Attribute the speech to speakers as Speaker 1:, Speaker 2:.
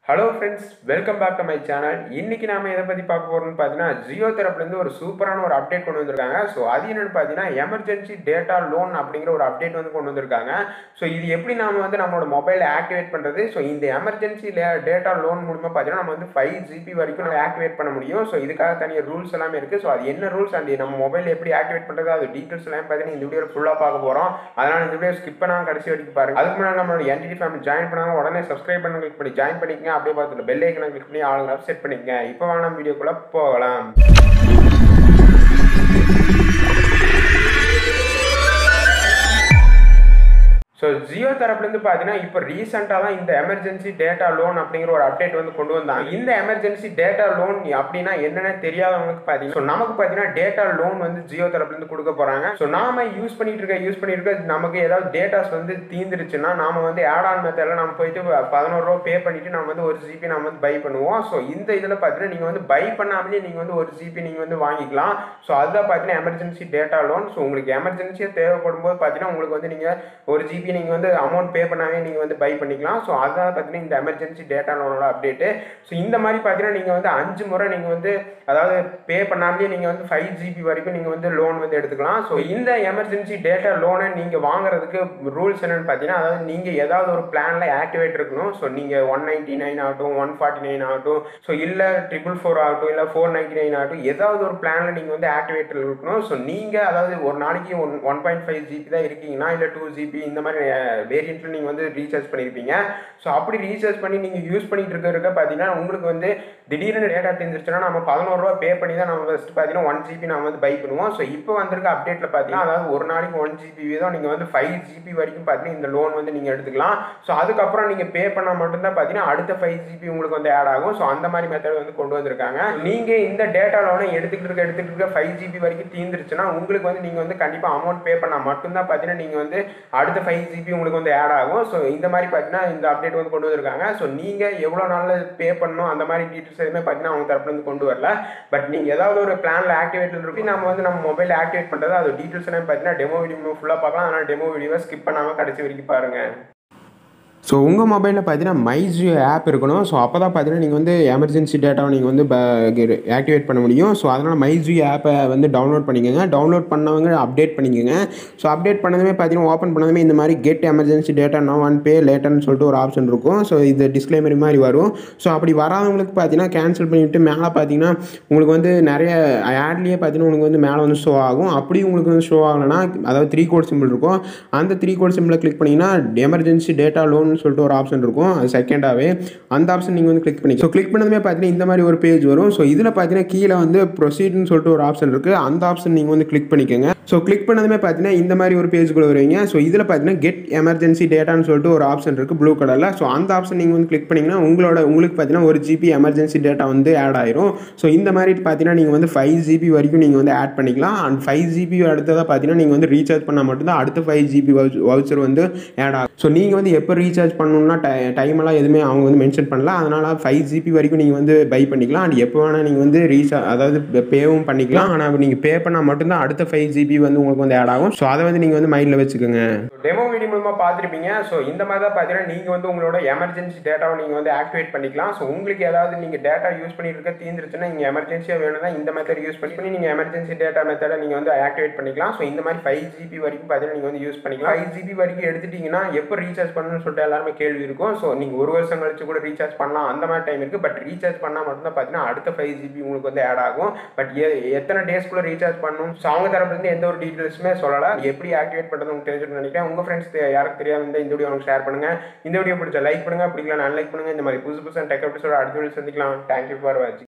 Speaker 1: hello friends welcome back to my channel இன்னைக்கு நாம எதை பற்றி பார்க்க போறோம்னு பார்த்தீங்கன்னா ஜியோ தரப்புலேருந்து ஒரு சூப்பரான ஒரு அப்டேட் கொண்டு வந்திருக்காங்க ஸோ அது என்னன்னு பார்த்தீங்கன்னா எமர்ஜென்சி டேட்டா லோன் அப்படிங்கிற ஒரு அப்டேட் வந்து கொண்டு வந்திருக்காங்க ஸோ இது எப்படி நாம வந்து நம்மளோட மொபைலில் ஆக்டிவேட் பண்ணுறது ஸோ இந்த எமர்ஜென்சி டேட்டா லோன் மூலமாக பார்த்தீங்கன்னா நம்ம வந்து ஃபைவ் ஜிபி வரைக்கும் நம்ம ஆக்டிவேட் பண்ண முடியும் ஸோ இதுக்காக தனியாக ரூல்ஸ் எல்லாமே இருக்குது ஸோ அது என்ன ரூல்ஸ் அண்ட் நம்ம மொபைல் எப்படி ஆக்டிவேட் பண்ணுறது அது டீட்டெயில்ஸ் எல்லாமே பார்த்தீங்கன்னா இந்த வீடியோ ஃபுல்லாக பார்க்க போகிறோம் அதனால் இந்த வீடியோ ஸ்கிப் பண்ணாம கடைசி வரைக்கும் பாருங்க அதுக்கு முன்னாடி நம்மளோட என்டிடி ஃபேமிலி ஜாயின் பண்ணாங்க உடனே சப்ஸ்கிரைப் பண்ணி கிளிக் பண்ணி ஜாயின் பண்ணிக்கங்க அப்படியே பார்த்துட்டு பெல் ஐக்கனை கிளிக் பண்ணி ஆளுங்க செட் பண்ணிக்கங்க இப்போ வாங்க நம்ம வீடியோக்குள்ள போகலாம் ஸோ ஜியோ தரப்புலேருந்து பார்த்தீங்கன்னா இப்போ ரீசெண்டாக தான் இந்த எமர்ஜென்சி டேட்டா லோன் அப்படிங்கிற ஒரு அப்டேட் வந்து கொண்டு வந்தாங்க இந்த எமர்ஜென்சி டேட்டா லோன் அப்படின்னா என்னென்ன தெரியாதவங்களுக்கு பார்த்தீங்கன்னா ஸோ நமக்கு பார்த்தீங்கன்னா டேட்டா லோன் வந்து ஜியோ தரப்புலேருந்து கொடுக்க போகிறாங்க ஸோ நாம யூஸ் பண்ணிட்டு இருக்க யூஸ் பண்ணிட்டு இருக்க நமக்கு ஏதாவது டேட்டாஸ் வந்து தீந்துருச்சுன்னா நாம வந்து ஆட் ஆன் மெத்தடில் நம்ம போயிட்டு பதினோரு ரூபா பே பண்ணிட்டு நம்ம வந்து ஒரு ஜிபி நம்ம வந்து பை பண்ணுவோம் ஸோ இந்த இதில் பார்த்தீங்கன்னா நீங்கள் வந்து பை பண்ணாமலே நீங்கள் வந்து ஒரு ஜிபி நீங்கள் வந்து வாங்கிக்கலாம் ஸோ அதுதான் பார்த்தீங்கன்னா எமர்ஜென்சி டேட்டா லோன் ஸோ உங்களுக்கு எமர்ஜென்சியாக தேவைப்படும் போது பார்த்தீங்கன்னா உங்களுக்கு வந்து நீங்கள் ஒரு ஜிபி நீங்கள் வந்து அமௌண்ட் பே பண்ணாவே நீங்கள் வந்து பை பண்ணிக்கலாம் ஸோ அதுதான் பார்த்தீங்கன்னா இந்த எமர்ஜென்சி டேட்டா லோனோட அப்டேட்டு ஸோ இந்த மாதிரி பார்த்தீங்கன்னா நீங்கள் வந்து அஞ்சு முறை நீங்கள் வந்து அதாவது பே பண்ணாமலே நீங்கள் வந்து ஃபைவ் ஜிபி வரைக்கும் நீங்கள் வந்து லோன் வந்து எடுத்துக்கலாம் ஸோ இந்த எமர்ஜென்சி டேட்டா லோனை நீங்கள் வாங்குறதுக்கு ரூல்ஸ் என்னன்னு பார்த்தீங்கன்னா அதாவது நீங்கள் ஏதாவது ஒரு பிளானில் ஆக்டிவேட் இருக்கணும் ஸோ நீங்கள் ஒன் நைன்ட்டி நைன் ஆகட்டும் ஒன் ஃபார்ட்டி நைன் ஆகட்டும் ஸோ இல்லை ட்ரிபிள் ஃபோர் ஆகட்டும் இல்லை ஃபோர் நைன்ட்டி நைன் ஆகட்டும் ஏதாவது ஒரு பிளானில் நீங்கள் வந்து ஆக்டிவேட் இருக்கணும் ஸோ நீங்கள் அதாவது ஒரு நாளைக்கு one one point five GB தான் இருக்கீங்கன்னா இல்லை டூ ஜிபி இந்த மாதிரி வேரியண்ட்டில் நீங்கள் வந்து ரீசார்ஜ் பண்ணியிருப்பீங்க ஸோ அப்படி ரீசார்ஜ் பண்ணி நீங்கள் யூஸ் பண்ணிட்டு இருக்க இருக்க பார்த்தீங்கன்னா உங்களுக்கு வந்து திடீர்னு டேட்டா தெரிஞ்சிருச்சுன்னா நம்ம பதினோரு ரூபா பே பண்ணி தான் நம்ம ஃபஸ்ட்டு பார்த்தீங்கன்னா ஒன் ஜிபி நம்ம வந்து பை பண்ணுவோம் ஸோ இப்போ வந்திருக்க அப்டேட்டில் பார்த்தீங்கன்னா அதாவது ஒரு நாளைக்கு ஒன் ஜிபி வீதம் நீங்கள் வந்து ஃபைவ் ஜிபி வரைக்கும் பார்த்தீங்கன்னா இந்த லோன் வந்து நீங்கள் எடுத்துக்கலாம் ஸோ அதுக்கப்புறம் நீங்கள் பே பண்ணால் மட்டும்தான் பார்த்தீங்கன்னா அடுத்த ஃபைவ் ஜிபி உங்களுக்கு வந்து ஆட் ஆகும் ஸோ அந்த மாதிரி மெத்தட் வந்து கொண்டு வந்திருக்காங்க நீங்கள் இந்த டேட்டா லோனை எடுத்துக்கிட்டு இருக்க எடுத்துக்கிட்டு இருக்க ஃபைவ் ஜிபி வரைக்கும் தீர்ந்துருச்சுன்னா உங்களுக்கு வந்து நீங்கள் வந்து கண்டிப்பாக அமௌண்ட் பே பண்ணால் மட்டும்தான் பார்த்தீங்கன்னா நீங்கள் வந்து அடுத்த ஃபைவ் ஜிபி உங்களுக்கு வந்து ஆட் ஆகும் ஸோ இந்த மாதிரி பார்த்தீங்கன்னா இந்த அப்டேட் வந்து கொண்டு வந்திருக்காங்க ஸோ நீங்கள் எவ்வளோ நாளில் பே பண்ணணும் அந்த மாதிரி டீட்டெயில்ஸ் எதுவுமே பார்த்தீங்கன்னா அவங்க தரப்புலேருந்து கொண்டு வரல பட் நீங்கள் ஏதாவது ஒரு பிளானில் ஆக்டிவேட் இருக்கு நம்ம வந்து நம்ம மொபைல் ஆக்டிவேட் பண்ணுறது அது டீட்டெயில்ஸ் எல்லாம் பார்த்தீங்கன்னா டெமோ வீடியோ ஃபுல்லாக பார்க்கலாம் அதனால் டெமோ வீடியோவை ஸ்கிப் பண்ணாமல் கடைசி வரைக்கும் பாருங்கள் ஸோ உங்கள் மொபைலில் பார்த்தீங்கன்னா மைஜியோ ஆப் இருக்கணும் ஸோ அப்போ தான் பார்த்தீங்கன்னா நீங்கள் வந்து எமர்ஜென்சி டேட்டாவை நீங்கள் வந்து ஆக்டிவேட் பண்ண முடியும் ஸோ அதனால் மைஜியோ ஆப்பை வந்து டவுன்லோட் பண்ணிக்கோங்க டவுன்லோட் பண்ணவங்க அப்டேட் பண்ணிக்கோங்க ஸோ அப்டேட் பண்ணதுமே பார்த்தீங்கன்னா ஓப்பன் பண்ணதுமே இந்த மாதிரி get emergency data no one pay லேட்டர்னு சொல்லிட்டு ஒரு ஆப்ஷன் இருக்கும் ஸோ இது டிஸ்க்ளைமரி மாதிரி வரும் ஸோ அப்படி வராதவங்களுக்கு பார்த்தீங்கன்னா கேன்சல் பண்ணிவிட்டு மேலே பார்த்தீங்கன்னா உங்களுக்கு வந்து நிறைய ஆட்லேயே பார்த்தீங்கன்னா உங்களுக்கு வந்து மேலே வந்து ஷோ ஆகும் அப்படி உங்களுக்கு வந்து ஷோ ஆகலைன்னா அதாவது த்ரீ கோட் சிம்பிள் இருக்கும் அந்த த்ரீ கோட் சிம்பிளை கிளிக் பண்ணிங்கன்னா எமர்ஜென்சி டேட்டா லோன் சொல்லிட்டு ஒரு ஆப்ஷன் இருக்கும் அது செகண்டாகவே அந்த ஆப்ஷன் நீங்கள் வந்து கிளிக் பண்ணி ஸோ கிளிக் பண்ணதுமே பார்த்தீங்கன்னா இந்த மாதிரி ஒரு பேஜ் வரும் ஸோ இதில் பார்த்தீங்கன்னா கீழே வந்து ப்ரொசீட்னு சொல்லிட்டு ஒரு ஆப்ஷன் இருக்குது அந்த ஆப்ஷன் நீங்கள் வந்து கிளிக் பண்ணிக்கோங்க ஸோ கிளிக் பண்ணதுமே பார்த்தீங்கன்னா இந்த மாதிரி ஒரு பேஜுக்குள்ள வருவீங்க ஸோ இதில் பார்த்தீங்கன்னா கெட் எமர்ஜென்சி டேட்டான்னு சொல்லிட்டு ஒரு ஆப்ஷன் இருக்குது ப்ளூ கலரில் ஸோ அந்த ஆப்ஷன் நீங்கள் வந்து கிளிக் பண்ணிங்கன்னா உங்களோட உங்களுக்கு பார்த்தீங்கன்னா ஒரு ஜிபி எமர்ஜென்சி டேட்டா வந்து ஆட் ஆயிரும் ஸோ இந்த மாதிரி பார்த்தீங்கன்னா நீங்கள் வந்து ஃபைவ் ஜிபி வரைக்கும் நீங்கள் வந்து ஆட் பண்ணிக்கலாம் அண்ட் ஃபைவ் ஜிபி அடுத்ததாக பார்த்தீங்கன்னா நீங்கள் வந்து ரீசார்ஜ் பண்ணால் மட்டும்தான் அடுத்த ஃபைவ் ஜிபி வவுச்சர் வந்து ஆட் ஆகும் ஸோ நீங்கள் வந்து எப்போ ரீசார்ஜ் பண்ணணும்னா டைம் எல்லாம் எதுவுமே அவங்க வந்து மென்ஷன் பண்ணல அதனால் ஃபைவ் ஜிபி வரைக்கும் நீங்கள் வந்து பை பண்ணிக்கலாம் அண்ட் எப்போ வேணால் நீங்கள் வந்து ரீசார்ஜ் அதாவது பேவும் பண்ணிக்கலாம் ஆனால் நீங்கள் பே பண்ணால் மட்டும்தான் அடுத்த ஃபைவ் ஜிபி வந்து உங்களுக்கு வந்து ஆட் ஆகும் ஸோ அதை வந்து நீங்கள் வந்து மைண்டில் வச்சுக்கோங்க டெமோ வீடியோ மூலமாக பார்த்துருப்பீங்க ஸோ இந்த மாதிரி தான் பார்த்தீங்கன்னா நீங்கள் வந்து உங்களோட எமர்ஜென்சி டேட்டாவை நீங்கள் வந்து ஆக்டிவேட் பண்ணிக்கலாம் ஸோ உங்களுக்கு ஏதாவது நீங்கள் டேட்டா யூஸ் பண்ணிட்டு இருக்க தீர்ந்துருச்சுன்னா நீங்கள் எமர்ஜென்சியாக வேணும்னா இந்த மெத்தட் யூஸ் பண்ணி நீங்கள் எமர்ஜென்சி டேட்டா மெத்தடை நீங்கள் வந்து ஆக்டிவேட் பண்ணிக்கலாம் ஸோ இந்த மாதிரி ஃபைவ் ஜிபி வரைக்கும் பார்த்தீங்கன்னா நீங்கள் வந்து யூஸ் பண்ணிக்கலாம் ஃபைவ் ஜிபி வரைக்கும் எடுத்துட்டீங்கன்னா எப்போ ரீசார்ஜ் பண்ணணும்னு சொல்லிட்டு எல்லாருமே கேள்வி இருக்கும் ஸோ நீங்கள் ஒரு வருஷம் கழிச்சு கூட ரீசார்ஜ் பண்ணலாம் அந்த மாதிரி டைம் இருக்குது பட் ரீசார்ஜ் பண்ணால் மட்டும்தான் பார்த்தீங்கன்னா அடுத்த ஃபைவ் ஜிபி உங்களுக்கு வந்து ஆட் ஆகும் பட் எத்தனை டேஸ்க்குள்ளே ரீசார்ஜ் பண்ணணும் ஸோ அவங்க தரப்புலேருந்து எந்த ஒரு டீட்டெயில்ஸுமே சொல்லலை எப்படி ஆக்டிவேட் பண்ணுறது உங்களுக்கு தெரிஞ்சுக்கணும்னு நினைக்கிறேன் உங்கள் ஃப்ரெண்ட்ஸ் யாருக்கு தெரியாம இருந்தால் இந்த வீடியோ உங்களுக்கு ஷேர் பண்ணுங்கள் இந்த வீடியோ பிடிச்ச லைக் பண்ணுங்கள் பிடிக்கலாம் நான் லைக் பண்ணுங்கள் இந்த மாதிரி புதுசு புதுசாக டெக் எபிசோட அடுத்த வீடியோ சந்திக்கலாம் தேங்க்யூ ஃபார் வாட்சிங்